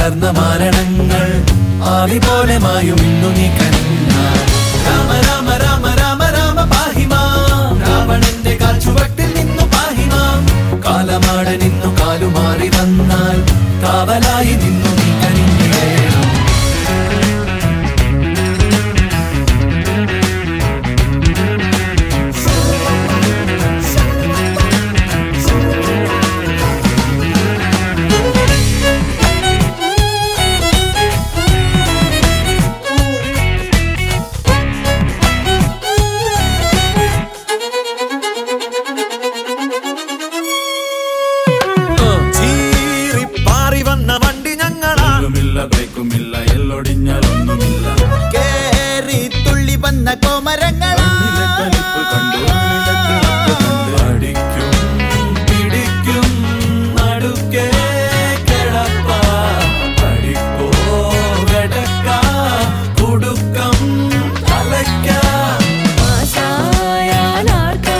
പിളർന്ന മാരണങ്ങൾ ആവി പോലെ മായും ഇന്നു നീ കനിഞ്ഞാൽ രാമ രാമ രാമ രാമ രാമ പാഹിമാം രാവണന്റെ കാൽ ചുവട്ടിൽ നിന്നു പാഹിമാം കാലമാട നിന്നു കാലുമാറി വന്നാൽ കാവലായി നിന്നു നീ കനിഞ്ഞിടേണം ചീറിപ്പാറി വന്ന വണ്ടി ഞങ്ങളാ ഒന്നുമില്ല ബ്രേക്കുമില്ല എല്ലൊടിഞ്ഞാലൊന്നുമില്ല കേറി തുള്ളി വന്ന കോമരങ്ങളാ കണ്ണിലെ കലിപ്പ് കണ്ടു ഉള്ളിലെ കിളപ്പ് കണ്ട് അടിക്കും പിടിക്കും നടുക്കേ കിടപ്പ പഠിപ്പോ കിടക്ക കുടുക്കം തലയ്ക്ക ആശായാലാർക്കാ,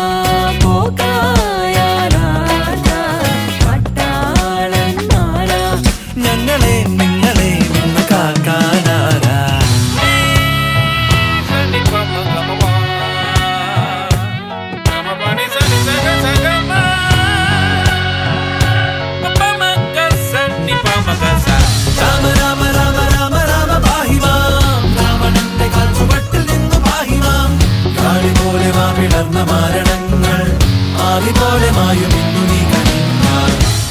പോക്കായാലാർക്കാ, പട്ടാളന്മാരാ. ഞങ്ങളെ നിങ്ങളെ നിന്ന് കാക്കാനാരാ രാമ രാമ രാമ രാമ രാമ പാഹിമാം രാവണന്റെ കാൽ ചുവട്ടിൽ നിന്നു പാഹിമാം കാളി പോലെ വാ പിളർന്ന മാരണങ്ങൾ ആവി പോലെ മായും ഇന്നു നീ കനിഞ്ഞാൽ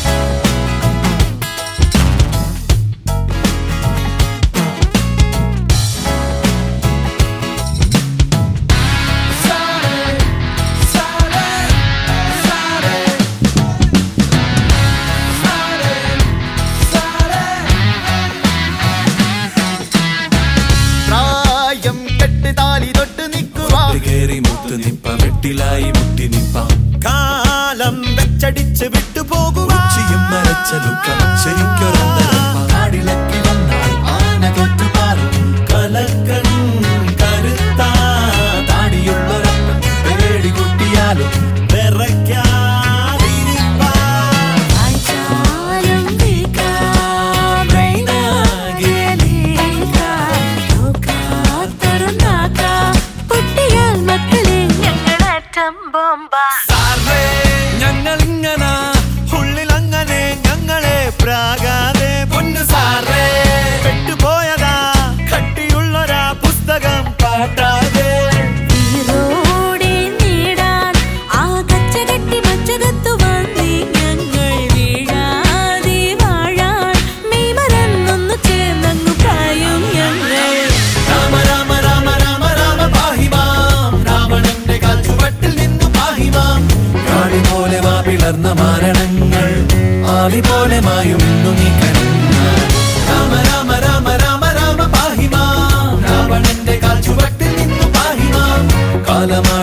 പ്രായം കെട്ട് താലി തൊട്ട് നിൽക്കുവാ കേറി മുത്ത് നിപ്പ വെട്ടിലായി മുട്ടി നിപ്പ കാലം വെച്ചടിച്ച് വിട്ടുപോകുവാ ഉച്ചിയും നരച്ച ലുക്കം ശരിക്കൊരന്തരം കാടിളക്കി വന്നാൽ ആന തൊട്ടുപാറും കലക്കൻ കരുത്താ താടിയുള്ളൊരപ്പൻ പേടി കുട്ടിയാലും വിറയ്ക്കാതിരിപ്പാ. വായിച്ചാലും വീക്കാം, ബ്രെയിനാകേലീക്കാം, നോക്കാത്തൊരു നാക്കാം, പൊട്ടിയാൽ മക്കളെ ഞങ്ങളറ്റം ബോംബാ ഞങ്ങളിങ്ങന ഉള്ളിലങ്ങനെ ഞങ്ങളെ പ്രാകാതെ പൊന്നു സാറേ പെട്ടുപോയതാ കട്ടിയുള്ളൊരാ പുസ്തകം പാട്ടാതെ ഈറോടെ നേടാൻ ആ കച്ചകെട്ടി മച്ചകത്തു വന്നേ ഞങ്ങൾ വീഴാതെ വാഴാൻ മെയ്മറന്നൊന്നു ചേർന്നങ്ങു പായും ഞങ്ങൾ രാമ രാമ രാമ രാമ രാമ പാഹിമാം രാവണന്റെ കാൽ ചുവട്ടിൽ നിന്നു പാഹിമാം കാളി പോലെ വാ പിളർന്ന മാരണങ്ങൾ ആവി പോലെ മായും ഇന്നു നീ കനിഞ്ഞാൽ രാമ രാമ രാമ രാമ രാമ പാഹിമാം രാവണന്റെ കാൽ ചുവട്ടിൽ നിന്നു പാഹിമാം കാലമാ